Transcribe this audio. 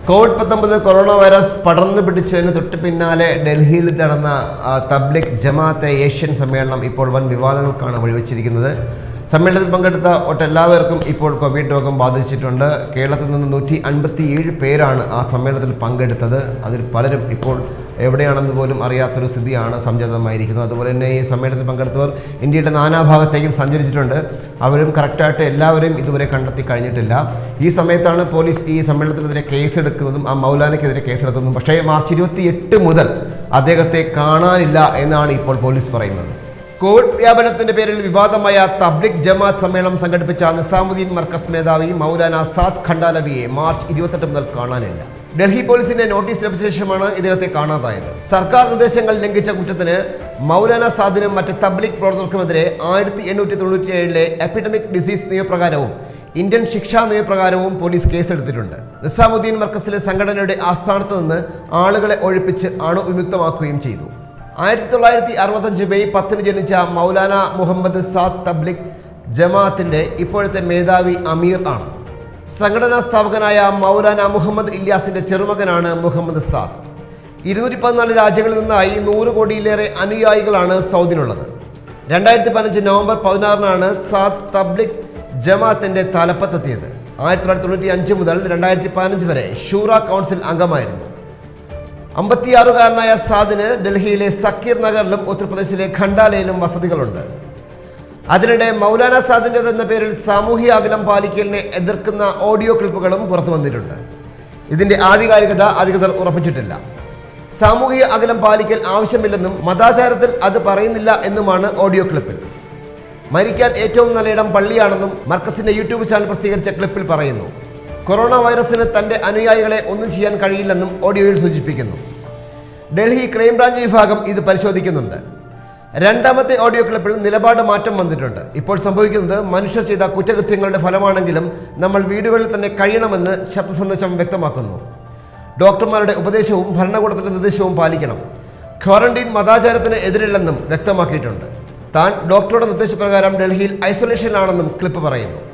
Covid പത്തൊമ്പത് corona virus പടർന്നു പിടിച്ചതിന് തൊട്ട് പിന്നാലെ ഡൽഹിയിൽ നടന്ന ആ, തബ്ലിക് ജമാഅത്തെ ഏഷ്യൻ സമ്മേളനം ഇപ്പോൾ വൻ വിവാദങ്ങൾക്കാണ് വഴിവെച്ചിരിക്കുന്നത് സമ്മേളനത്തിൽ പങ്കെടുത്ത ഒട്ടെല്ലാവർക്കും ഇപ്പോൾ കോവിഡ് രോഗം ബാധിച്ചിട്ടുണ്ട് കേരളത്തിൽ നിന്ന് നൂറ്റി അൻപത്തി ഏഴ് പേരാണ് ആ സമ്മേളനത്തിൽ പങ്കെടുത്തത് അതിൽ പലരും ഇപ്പോൾ എവിടെയാണെന്ന് പോലും അറിയാത്തൊരു സ്ഥിതിയാണ് സംജാതമായിരിക്കുന്നത് അതുപോലെ തന്നെ ഈ സമ്മേളനത്തിൽ പങ്കെടുത്തവർ ഇന്ത്യയുടെ നാനാഭാഗത്തേക്കും സഞ്ചരിച്ചിട്ടുണ്ട് അവരും കറക്റ്റായിട്ട് എല്ലാവരെയും ഇതുവരെ കണ്ടെത്തി കഴിഞ്ഞിട്ടില്ല ഈ സമയത്താണ് പോലീസ് ഈ സമ്മേളനത്തിനെതിരെ കേസെടുക്കുന്നതും ആ മൗലാനയ്ക്കെതിരെ കേസെടുക്കുന്നതും പക്ഷേ മാർച്ച് ഇരുപത്തി എട്ട് മുതൽ അദ്ദേഹത്തെ കാണാനില്ല എന്നാണ് ഇപ്പോൾ പോലീസ് പറയുന്നത് കോവിഡ് വ്യാപനത്തിന്റെ പേരിൽ വിവാദമായ തബ്ലിക് ജമാഅത്ത് സമ്മേളനം സംഘടിപ്പിച്ച നിസാമുദ്ദീൻ മർക്കസ് മേധാവി മൗലാന സാദ് ഖണ്ഡാലവിയെ മാർച്ച് ഇരുപത്തെട്ട് മുതൽ കാണാനില്ല ഡൽഹി പോലീസിന്റെ നോട്ടീസ് ലഭിച്ച ശേഷമാണ് ഇദ്ദേഹത്തെ കാണാതായത് സർക്കാർ നിർദ്ദേശങ്ങൾ ലംഘിച്ച കുറ്റത്തിന് മൗലാന സാദിനും മറ്റ് തബ്ലിക് പ്രവർത്തകർക്കുമെതിരെ ആയിരത്തി എണ്ണൂറ്റി തൊണ്ണൂറ്റി ഏഴിലെ എപ്പിഡമിക് ഡിസീസ് നിയമപ്രകാരവും ഇന്ത്യൻ ശിക്ഷാ നിയമപ്രകാരവും പോലീസ് കേസെടുത്തിട്ടുണ്ട് നിസാമുദ്ദീൻ മർക്കസിലെ സംഘടനയുടെ ആസ്ഥാനത്ത് നിന്ന് ആളുകളെ ഒഴിപ്പിച്ച് അണുവിമുക്തമാക്കുകയും ചെയ്തു ആയിരത്തി തൊള്ളായിരത്തി അറുപത്തഞ്ച് മെയ് പത്തിന് ജനിച്ച മൗലാന മുഹമ്മദ് സാദ് തബ്ലിക് ജമാഅത്തിന്റെ ഇപ്പോഴത്തെ മേധാവി അമീർ ആണ് സംഘടനാ സ്ഥാപകനായ മൗലാന മുഹമ്മദ് ഇല്യാസിന്റെ ചെറുമകനാണ് മുഹമ്മദ് സാദ് ഇരുന്നൂറ്റി പതിനാല് രാജ്യങ്ങളിൽ നിന്നായി നൂറ് കോടിയിലേറെ അനുയായികളാണ് സൗദിനുള്ളത് രണ്ടായിരത്തി പതിനഞ്ച് നവംബർ പതിനാറിനാണ് സാദ് തബ്ലിക് ജമാഅത്തിന്റെ തലപ്പത്തെത്തിയത് ആയിരത്തി തൊള്ളായിരത്തി തൊണ്ണൂറ്റി അഞ്ച് മുതൽ രണ്ടായിരത്തി പതിനഞ്ച് വരെ ഷൂറ കൗൺസിൽ അംഗമായിരുന്നു അമ്പത്തിയാറുകാരനായ സാദിന് ഡൽഹിയിലെ സക്കീർ നഗറിലും ഉത്തർപ്രദേശിലെ ഖണ്ഡാലയിലും വസതികളുണ്ട് അതിനിടെ മൗലാന സാദിൻ്റെത് എന്ന പേരിൽ സാമൂഹ്യ അകലം പാലിക്കലിനെ എതിർക്കുന്ന ഓഡിയോ ക്ലിപ്പുകളും പുറത്തു വന്നിട്ടുണ്ട് ഇതിന്റെ ആധികാരികത അധികൃതർ ഉറപ്പിച്ചിട്ടില്ല സാമൂഹിക അകലം പാലിക്കൽ ആവശ്യമില്ലെന്നും മതാചാരത്തിൽ അത് പറയുന്നില്ല എന്നുമാണ് ഓഡിയോ ക്ലിപ്പിൽ മരിക്കാൻ ഏറ്റവും നല്ല ഇടം പള്ളിയാണെന്നും മർക്കസിന്റെ യൂട്യൂബ് ചാനൽ പ്രസിദ്ധീകരിച്ച ക്ലിപ്പിൽ പറയുന്നു കൊറോണ വൈറസിന് തന്റെ അനുയായികളെ ഒന്നും ചെയ്യാൻ കഴിയില്ലെന്നും ഓഡിയോയിൽ സൂചിപ്പിക്കുന്നു ഡൽഹി ക്രൈംബ്രാഞ്ച് വിഭാഗം ഇത് പരിശോധിക്കുന്നുണ്ട് രണ്ടാമത്തെ ഓഡിയോ ക്ലിപ്പിൽ നിലപാട് മാറ്റം വന്നിട്ടുണ്ട് ഇപ്പോൾ സംഭവിക്കുന്നത് മനുഷ്യർ ചെയ്ത കുറ്റകൃത്യങ്ങളുടെ ഫലമാണെങ്കിലും നമ്മൾ വീടുകളിൽ തന്നെ കഴിയണമെന്ന് ശബ്ദ സന്ദേശം വ്യക്തമാക്കുന്നു ഡോക്ടർമാരുടെ ഉപദേശവും ഭരണകൂടത്തിന്റെ നിർദ്ദേശവും പാലിക്കണം ക്വാറന്റീൻ മതാചാരത്തിന് എതിരില്ലെന്നും വ്യക്തമാക്കിയിട്ടുണ്ട് താൻ ഡോക്ടറുടെ നിർദ്ദേശപ്രകാരം ഡൽഹിയിൽ ഐസൊലേഷനിലാണെന്നും ക്ലിപ്പ് പറയുന്നു